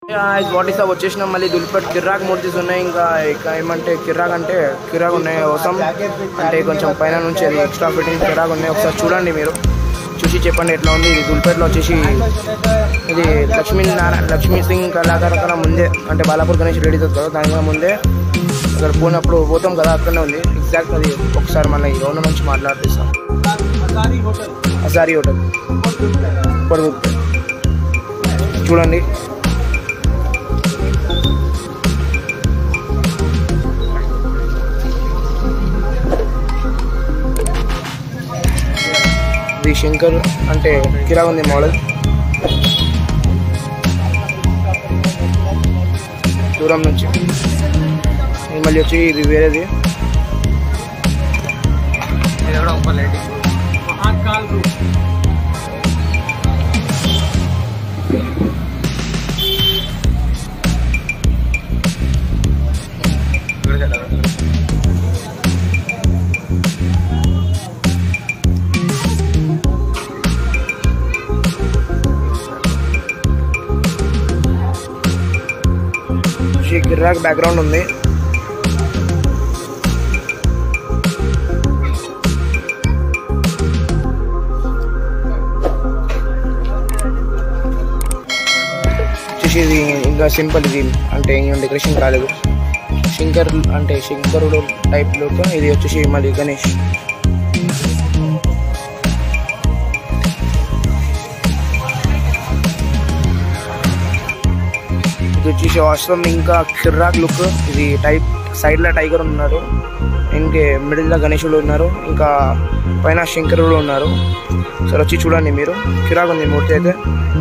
what is వచ్చేసినాం మళ్ళీ దులిపెట్ కిర్రాక్ మూర్తిస్ ఉన్నాయి ఇంకా ఇక ఏమంటే కిర్రాక్ అంటే కిర్రాక్ ఉన్నాయి అవసరం అంటే కొంచెం పైన నుంచి అది ఎక్స్ట్రా ఫిట్టింగ్ కిర్రాక్ ఉన్నాయి ఒకసారి చూడండి మీరు చూసి చెప్పండి ఎట్లా ఉంది ఇది దుల్పేటలో వచ్చేసి ఇది లక్ష్మీ నారాయణ లక్ష్మీ సింగ్ కళాకార కన్నా ముందే అంటే బాలాపూర్ గణేష్ రెడీ అవుతుంది కదా దానికన్నా ముందే అక్కడ పోయినప్పుడు పోతాం కదా అక్కడనే ఉంది ఎగ్జాక్ట్ అది ఒకసారి మళ్ళీ ఈ ఓనర్ నుంచి మాట్లాడిస్తాం అసారీ హోటల్ పొడుగు చూడండి ఇది శంకర్ అంటే కిరా ఉంది మోడల్ దూరం నుంచి ఇది మళ్ళీ వచ్చి ఇది వేరేది ఈ కిర్రాక్ బ్యాక్గ్రౌండ్ ఉంది వచ్చేసి ఇది ఇంకా సింపుల్ ఇది అంటే ఏం డెకరేషన్ కాలేదు శంకర్ అంటే శంకరుడు టైప్ లుక్ ఇది వచ్చేసి మళ్ళీ గణేష్ ఇది వచ్చేసి అవసరం ఇంకా కిర్రాక్ లుక్ ఇది టైప్ సైడ్ లో టైగర్ ఉన్నారు ఇంకే మిడిల్ లో గణేశుడు ఉన్నారు ఇంకా పైన శంకరుడు ఉన్నారు సరే వచ్చి చూడండి మీరు కిరాక్ ఉంది మూర్తి అయితే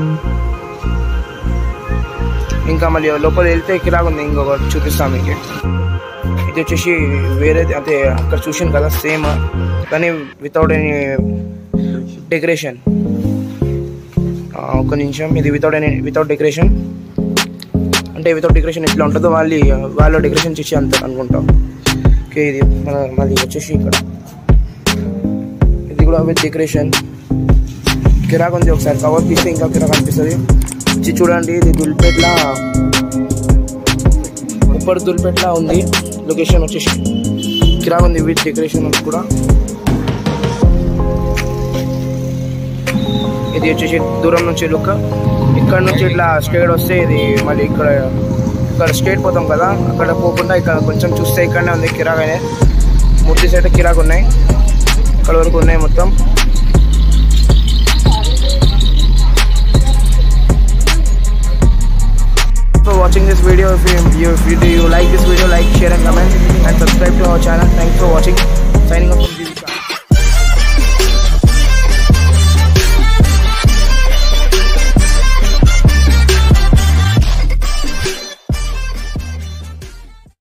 ఇంకా మళ్ళీ లోపల వెళ్తే కిరాక్ ఉంది ఇంకొకటి చూపిస్తాను మీకు ఇది వచ్చేసి వేరే అంటే అక్కడ చూసాను కదా సేమ్ కానీ వితౌట్ ఎనీ డెకరేషన్ ఒక నిమిషం ఇది వితౌట్ ఎనీ వితౌట్ డెకరేషన్ అంటే వితౌట్ డెకరేషన్ ఎట్లా ఉంటుందో వాళ్ళు వాళ్ళు డెకరేషన్ చేసి అంత అనుకుంటాం ఓకే ఇది మన మళ్ళీ వచ్చేసి ఇక్కడ ఇది కూడా విత్ డెకరేషన్ కిరాక్ ఉంది ఒకసారి కవర్ తీస్తే ఇంకా కిరాక్ అనిపిస్తుంది ఇది చూడండి ఇది దుల్పేట్ల ఉప్పర్ దుల్పేట్ల ఉంది లొకేషన్ వచ్చేసి కిరాక్ ఉంది విత్ డెకరేషన్ కూడా ఇది వచ్చేసి దూరం నుంచి లుక్ ఇక్కడ నుంచి ఇట్లా స్ట్రేట్ వస్తే ఇది మళ్ళీ ఇక్కడ ఇక్కడ స్ట్రేట్ పోతాం కదా అక్కడ పోకుండా ఇక్కడ కొంచెం చూస్తే ఇక్కడనే ఉంది కిరాక్ అనే మూర్తి సైడ్ కిరాక్ ఉన్నాయి ఇక్కడ వరకు ఉన్నాయి మొత్తం for watching this video if you, if you, if you like this video like share and comment and subscribe to our channel thanks for watching